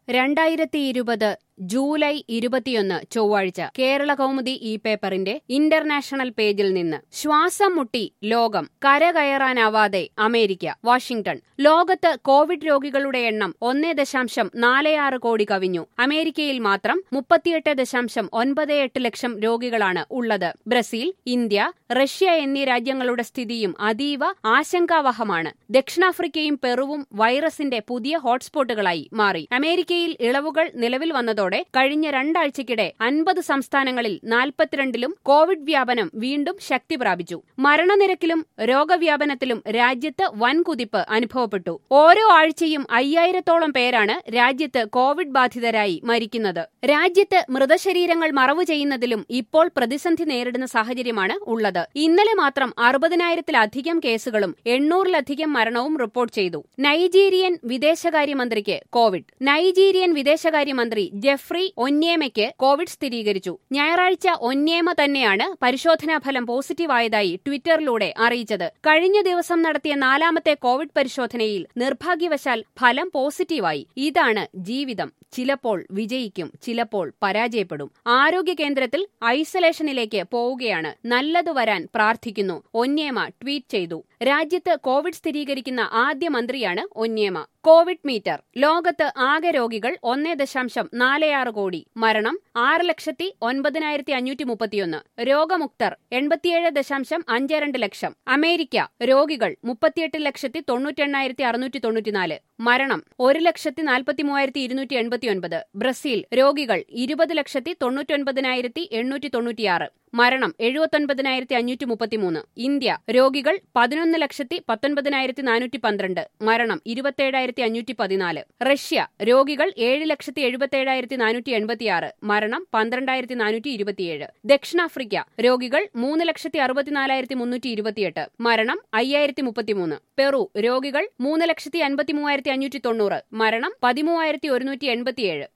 രണ്ടായിരത്തി ഇരുപത് ജൂലൈ ഇരുപത്തിയൊന്ന് ചൊവ്വാഴ്ച കേരള കൗമുദി ഈ പേപ്പറിന്റെ ഇന്റർനാഷണൽ പേജിൽ നിന്ന് ശ്വാസം മുട്ടി ലോകം കരകയറാനാവാതെ അമേരിക്ക വാഷിംഗ്ടൺ ലോകത്ത് കോവിഡ് രോഗികളുടെ എണ്ണം ഒന്നേ ദശാംശം നാല് കോടി കവിഞ്ഞു അമേരിക്കയിൽ മാത്രം മുപ്പത്തിയെട്ട് ദശാംശം ഒൻപത് എട്ട് ലക്ഷം രോഗികളാണ് ഉള്ളത് ബ്രസീൽ ഇന്ത്യ റഷ്യ എന്നീ രാജ്യങ്ങളുടെ സ്ഥിതിയും അതീവ ആശങ്കാവഹമാണ് ദക്ഷിണാഫ്രിക്കയും പെറുവും വൈറസിന്റെ പുതിയ ഹോട്ട്സ്പോട്ടുകളായി മാറി അമേരിക്കയിൽ ഇളവുകൾ നിലവിൽ വന്നതോടെ കഴിഞ്ഞ രണ്ടാഴ്ചയ്ക്കിടെ അൻപത് സംസ്ഥാനങ്ങളിൽ നാൽപ്പത്തിരണ്ടിലും കോവിഡ് വ്യാപനം വീണ്ടും ശക്തി പ്രാപിച്ചു മരണനിരക്കിലും രോഗവ്യാപനത്തിലും രാജ്യത്ത് വൻ കുതിപ്പ് അനുഭവപ്പെട്ടു ഓരോ ആഴ്ചയും അയ്യായിരത്തോളം പേരാണ് രാജ്യത്ത് കോവിഡ് ബാധിതരായി മരിക്കുന്നത് രാജ്യത്ത് മൃതശരീരങ്ങൾ മറവു ചെയ്യുന്നതിലും ഇപ്പോൾ പ്രതിസന്ധി നേരിടുന്ന സാഹചര്യമാണ് ഉള്ളത് ഇന്നലെ മാത്രം അറുപതിനായിരത്തിലധികം കേസുകളും എണ്ണൂറിലധികം മരണവും റിപ്പോർട്ട് ചെയ്തു നൈജീരിയൻ വിദേശകാര്യമന്ത്രിക്ക് കോവിഡ് നൈജീരിയൻ വിദേശകാര്യമന്ത്രി ജെഫ്രി ഒന്യേമയ്ക്ക് കോവിഡ് സ്ഥിരീകരിച്ചു ഞായറാഴ്ച ഒന്യേമ തന്നെയാണ് പരിശോധനാ ഫലം പോസിറ്റീവായതായി ട്വിറ്ററിലൂടെ അറിയിച്ചത് കഴിഞ്ഞ ദിവസം നടത്തിയ നാലാമത്തെ കോവിഡ് പരിശോധനയിൽ നിർഭാഗ്യവശാൽ ഫലം പോസിറ്റീവായി ഇതാണ് ജീവിതം ചിലപ്പോൾ വിജയിക്കും ചിലപ്പോൾ പരാജയപ്പെടും ആരോഗ്യ കേന്ദ്രത്തിൽ ഐസൊലേഷനിലേക്ക് പോവുകയാണ് നല്ലത് വരാൻ പ്രാർത്ഥിക്കുന്നു ഒന്യേമ ട്വീറ്റ് ചെയ്തു രാജ്യത്ത് കോവിഡ് സ്ഥിരീകരിക്കുന്ന ആദ്യ മന്ത്രിയാണ് ഒന്യേമ കോവിഡ് മീറ്റർ ലോകത്ത് ആകെ രോഗികൾ ഒന്നേ ദശാംശം നാല് ആറ് കോടി മരണം ആറ് ലക്ഷത്തി ഒൻപതിനായിരത്തി അഞ്ഞൂറ്റി മുപ്പത്തിയൊന്ന് രോഗമുക്തർ എൺപത്തിയേഴ് ദശാംശം അഞ്ച് രണ്ട് ലക്ഷം അമേരിക്ക രോഗികൾ മുപ്പത്തിയെട്ട് ലക്ഷത്തി തൊണ്ണൂറ്റെണ്ണായിരത്തി അറുന്നൂറ്റി തൊണ്ണൂറ്റിനാല് മരണം ഒരു ലക്ഷത്തി നാൽപ്പത്തി മൂവായിരത്തി ഇരുന്നൂറ്റി എൺപത്തിയൊൻപത് ബ്രസീൽ രോഗികൾ ഇരുപത് ലക്ഷത്തി തൊണ്ണൂറ്റൊൻപതിനായിരത്തി എണ്ണൂറ്റി തൊണ്ണൂറ്റിയാറ് മരണം എഴുപത്തൊൻപതിനായിരത്തി അഞ്ഞൂറ്റി മുപ്പത്തിമൂന്ന് ഇന്ത്യ രോഗികൾ പതിനൊന്ന് ലക്ഷത്തി പത്തൊൻപതിനായിരത്തി നാനൂറ്റി പന്ത്രണ്ട് മരണം ഇരുപത്തേഴായിരത്തി അഞ്ഞൂറ്റി പതിനാല് റഷ്യ രോഗികൾ ഏഴ് ലക്ഷത്തി എഴുപത്തേഴായിരത്തി നാനൂറ്റി എൺപത്തിയാറ് മരണം പന്ത്രണ്ടായിരത്തി നാനൂറ്റി ഇരുപത്തിയേഴ് ദക്ഷിണാഫ്രിക്ക രോഗികൾ മൂന്ന് ലക്ഷത്തി അറുപത്തിനാലായിരത്തി മുന്നൂറ്റി ഇരുപത്തിയെട്ട് മരണം അയ്യായിരത്തി മുപ്പത്തിമൂന്ന് പെറു രോഗികൾ മൂന്ന് ലക്ഷത്തി അൻപത്തി മൂവായിരത്തി അഞ്ഞൂറ്റി തൊണ്ണൂറ് മരണം പതിമൂവായിരത്തി ഒരുന്നൂറ്റി എൺപത്തിയേഴ്